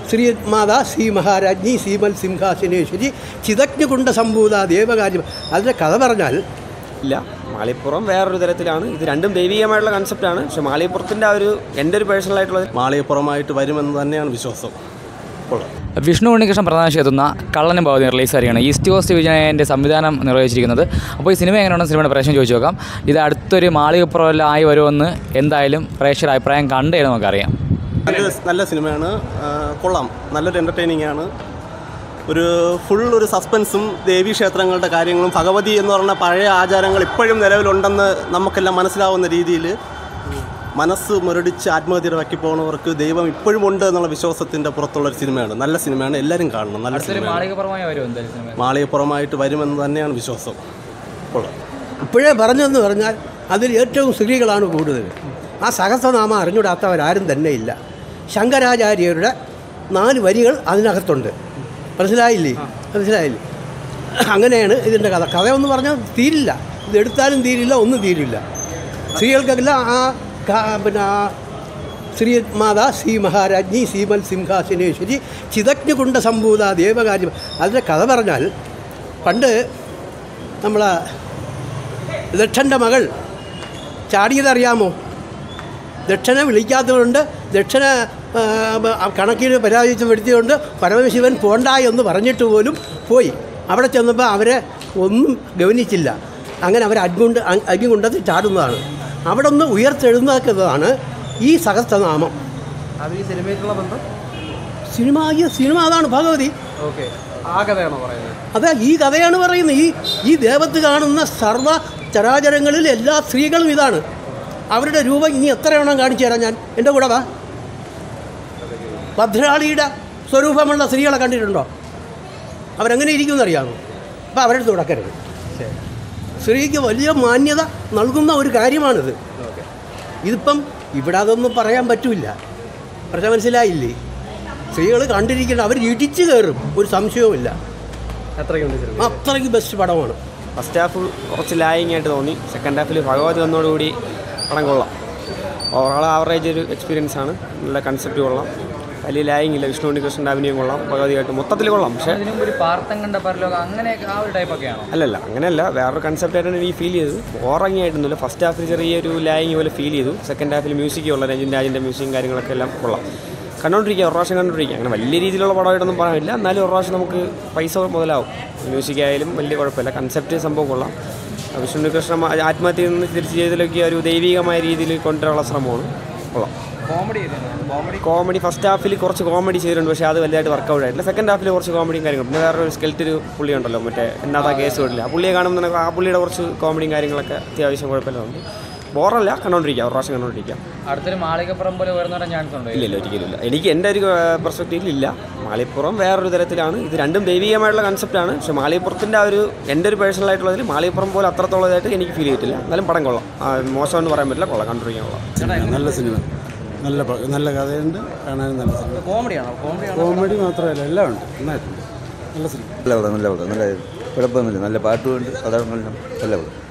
ശ്രീമാതാ ശ്രീ മഹാരാജ്ഞി ശ്രീമൽ സിംഹാസനേശ്വരി ചിതജ്ഞകുണ്ട സംഭൂത ദേവകാര്യം അതിൻ്റെ കഥ പറഞ്ഞാൽ ഇല്ല മാളിപ്പുറം വേറൊരു തരത്തിലാണ് ഇത് രണ്ടും ദൈവികമായിട്ടുള്ള കൺസെപ്റ്റാണ് പക്ഷെ മാളിപ്പുറത്തിൻ്റെ ആ ഒരു എൻ്റെ ഒരു പേഴ്സണൽ ആയിട്ടുള്ള മാളികപ്പുറമായിട്ട് വരുമെന്ന് തന്നെയാണ് വിശ്വാസം കൊള്ളാം വിഷ്ണു ഉണ്ണികൃഷ്ണൻ പ്രധാന എത്തുന്ന കള്ളനും ഭവതി റിലീസ് ആയിരിക്കുകയാണ് ഈസ്റ്റ് കോസ്റ്റ് വിജയൻ്റെ സംവിധാനം നിർവഹിച്ചിരിക്കുന്നത് അപ്പോൾ ഈ സിനിമ എങ്ങനെയാണെന്ന് സിനിമയുടെ പ്രേക്ഷകൻ ചോദിച്ചു നോക്കാം ഇത് അടുത്തൊരു മാളികപ്പുറമെല്ലാം ആയി വരുമെന്ന് എന്തായാലും പ്രേക്ഷകരുടെ അഭിപ്രായം കണ്ടേ നമുക്കറിയാം നല്ല നല്ല സിനിമയാണ് ആ, കൊള്ളാം നല്ലൊരു എൻ്റർടൈനിങ് ആണ് ഒരു ഫുൾ ഒരു സസ്പെൻസും ദേവീ ക്ഷേത്രങ്ങളുടെ കാര്യങ്ങളും ഭഗവതി എന്ന് പറഞ്ഞ പഴയ ആചാരങ്ങൾ ഇപ്പോഴും നിലവിലുണ്ടെന്ന് നമുക്കെല്ലാം മനസ്സിലാവുന്ന രീതിയിൽ മനസ്സ് മുരടിച്ച് ആത്മഹത്യയുടെ വക്കി പോകുന്നവർക്ക് ദൈവം ഇപ്പോഴും ഉണ്ട് എന്നുള്ള വിശ്വാസത്തിൻ്റെ പുറത്തുള്ള ഒരു സിനിമയാണ് നല്ല സിനിമയാണ് എല്ലാവരും കാണണം നല്ല സിനിമയാണ് മാളികപ്പുറമായി വരും എന്തായാലും സിനിമ മാളികപ്പുറമായിട്ട് വരുമെന്ന് തന്നെയാണ് വിശ്വാസം കൊള്ളാം ഇപ്പോഴേ പറഞ്ഞതെന്ന് പറഞ്ഞാൽ അതിൽ ഏറ്റവും സ്ത്രീകളാണ് കൂടുതൽ ആ സഹസ്രനാമം അറിഞ്ഞുകൂടാത്തവരാരും തന്നെ ഇല്ല ശങ്കരാചാര്യരുടെ നാല് വരികൾ അതിനകത്തുണ്ട് മനസ്സിലായില്ലേ മനസ്സിലായില്ലേ അങ്ങനെയാണ് ഇതിൻ്റെ കഥ കഥയൊന്ന് പറഞ്ഞാൽ തീരില്ല ഇത് എടുത്താലും തീരില്ല ഒന്നും തീരില്ല സ്ത്രീകൾക്കെല്ലാം ആ ക- പിന്നെ ആ ശ്രീമാതാ ശ്രീ മഹാരാജ്ഞി ശ്രീമൽ സിംഹാസനേശ്വരി ചിതജ്ഞകുണ്ട സംഭൂത ദേവകാര്യം അതിൻ്റെ കഥ പറഞ്ഞാൽ പണ്ട് നമ്മളെ ദക്ഷൻ്റെ മകൾ ചാടിയതറിയാമോ ദക്ഷനെ വിളിക്കാത്തതുകൊണ്ട് ദക്ഷന ആ, ആ, കണക്കിന് പരാജയിച്ച് വരുത്തിയതുകൊണ്ട് പരമശിവൻ പോണ്ട എന്ന് പറഞ്ഞിട്ട് പോലും പോയി അവിടെ ചെന്നപ്പോൾ അവരെ ഒന്നും ഗവനിച്ചില്ല അങ്ങനെ അവർ അഗ്നികുണ്ട അഗ്നികുണ്ടത്തിൽ ചാടുന്നതാണ് അവിടെ നിന്ന് ഉയർത്തെഴുന്നേക്കുന്നതാണ് ഈ സഹസ്രനാമം അത് ഈ സിനിമയായിട്ടുള്ള ബന്ധം സിനിമ ഈ സിനിമ അതാണ് ഭഗവതി ഓക്കെ ആ കഥയാണോ പറയുന്നത് അതെ ഈ കഥയാണ് പറയുന്നത് ഈ ഈ ദേവത്ത് കാണുന്ന സർവ്വ ചരാചരങ്ങളിൽ എല്ലാ സ്ത്രീകളും ഇതാണ് അവരുടെ രൂപം ഇനി എത്ര എണ്ണം കാണിച്ചു തരാം ഞാൻ എൻ്റെ കൂടെ വാ ഭദ്രാളിയുടെ സ്വരൂപമുള്ള സ്ത്രീകളെ കണ്ടിട്ടുണ്ടോ അവരെങ്ങനെ ഇരിക്കുമെന്ന് അറിയാമോ അപ്പോൾ അവരുടെ അടുത്ത് കിടക്കരുത് സ്ത്രീക്ക് വലിയ മാന്യത നൽകുന്ന ഒരു കാര്യമാണിത് ഇതിപ്പം ഇവിടെ അതൊന്നും പറയാൻ പറ്റില്ല പ്രശ്നം മനസ്സിലായില്ലേ സ്ത്രീകൾ കണ്ടിരിക്കണം അവർ ഇടിച്ചു കയറും ഒരു സംശയവുമില്ല എത്രയുണ്ട് സിനിമ അത്രയ്ക്ക് ബെസ്റ്റ് പടമാണ് ഫസ്റ്റ് ഹാഫ് കുറച്ച് ലായിങ് ആയിട്ട് തോന്നി സെക്കൻഡ് ഹാഫിൽ ഭഗവതി വന്നതോടുകൂടി പടം കൊള്ളാം ഓവറോൾ ആവറേജ് ഒരു എക്സ്പീരിയൻസ് ആണ് നല്ല കൺസെപ്റ്റ് കൊള്ളാം വലിയ ലായിങ് ഇല്ല വിഷ്ണു ഉണ്ണികൃഷ്ണൻ്റെ അഭിനയം കൊള്ളാം ഭഗവതിയായിട്ട് മൊത്തത്തിൽ കൊള്ളാം പക്ഷേ അതിനും ഒരു പാർത്തം കണ്ട പരലോകം അങ്ങനെയൊക്കെ ആ ഒരു ടൈപ്പൊക്കെയാണോ അല്ലല്ല അങ്ങനെയല്ല വേറൊരു കൺസെപ്റ്റ് ആയിട്ടാണ് എനിക്ക് ഫീൽ ചെയ്തത് ബോറങ്ങി ആയിട്ടൊന്നുമില്ല ഫസ്റ്റ് ഹാഫിൽ ചെറിയൊരു ലായിങ് പോലെ ഫീൽ ചെയ്തു സെക്കൻഡ് ഹാഫിൽ മ്യൂസിക് ഉള്ള രഞ്ജിൻ രാജിൻ്റെ മ്യൂസിക്കും കാര്യങ്ങളൊക്കെ എല്ലാം കൊള്ളാം കണ്ടോണ്ടിരിക്കുക ഒരു പ്രാവശ്യം കണ്ടോണ്ടിരിക്കുക അങ്ങനെ വലിയ രീതിയിലുള്ള പടമായിട്ടൊന്നും പറയാനില്ല എന്നാലും ഒരു പ്രാവശ്യം നമുക്ക് പൈസ മുതലാവും മ്യൂസിക് ആയാലും വലിയ കുഴപ്പമില്ല കൺസെപ്റ്റ് സംഭവം കൊള്ളാം വിഷ്ണു കൃഷ്ണ ആത്മഹത്യയിൽ നിന്ന് തിരിച്ച് ചെയ്തതിലൊക്കെ ഒരു ദൈവികമായ രീതിയിൽ കൊണ്ടുവരാനുള്ള ശ്രമമാണ് കൊള്ളാം കോമഡി കോമഡി കോമഡി ഫസ്റ്റ് ഹാഫിൽ കുറച്ച് കോമഡി ചെയ്തിട്ടുണ്ട് പക്ഷേ അത് വലുതായിട്ട് വർക്കൗട്ട് ആയിട്ടില്ല സെക്കൻഡ് ഹാഫിൽ കുറച്ച് കോമഡിയും കാര്യങ്ങളും പിന്നെ വേറെ ഒരു സ്കെൽറ്റ് ഒരു പുള്ളി ഉണ്ടല്ലോ മറ്റേ എന്നാ കേസ് വിടില്ല ആ പുള്ളിയെ കാണുമ്പോൾ ആ പുള്ളിയുടെ കുറച്ച് കോമഡിയും കാര്യങ്ങളൊക്കെ അത്യാവശ്യം കുഴപ്പമില്ല ഉണ്ട് ബോറല്ല കണ്ടോണ്ടിരിക്കുക ഒരു പ്രാവശ്യം കണ്ടോണ്ടിരിക്കുക അടുത്തൊരു മാളികപ്പുറം പോലെ വരുന്ന പറയാൻ ചാൻസ് ഉണ്ടോ ഇല്ല ഇല്ല ഒരിക്കലും ഇല്ല എനിക്ക് എൻ്റെ ഒരു പെർസ്പെക്റ്റീവിൽ ഇല്ല മാളിപ്പുറം വേറൊരു തരത്തിലാണ് ഇത് രണ്ടും ദൈവികമായിട്ടുള്ള കൺസെപ്റ്റാണ് പക്ഷേ മാളിപ്പുറത്തിൻ്റെ ആ ഒരു എൻ്റെ ഒരു പേഴ്സണൽ ആയിട്ടുള്ളതിൽ മാളിപ്പുറം പോലെ അത്രത്തോളം ഇതായിട്ട് എനിക്ക് ഫീൽ ചെയ്തിട്ടില്ല എന്നാലും പടം കൊള്ളാം ആ, മോശമെന്ന് പറയാൻ പറ്റില്ല കൊള്ളാം കണ്ടിരിക്കാൻ കൊള്ളാം നല്ല സിനിമ നല്ല പ- നല്ല കഥയുണ്ട് കാണാനും നല്ല സിനിമ കോമഡിയാണോ കോമഡിയാണോ കോമഡി മാത്രമല്ല എല്ലാം ഉണ്ട് നന്നായിട്ടുണ്ട് നല്ല സിനിമ നല്ല പടം നല്ല പടം നല്ല കുഴപ്പമൊന്നുമില്ല നല്ല പാട്ടുമുണ്ട് പടം നല്ല നല്ല പടം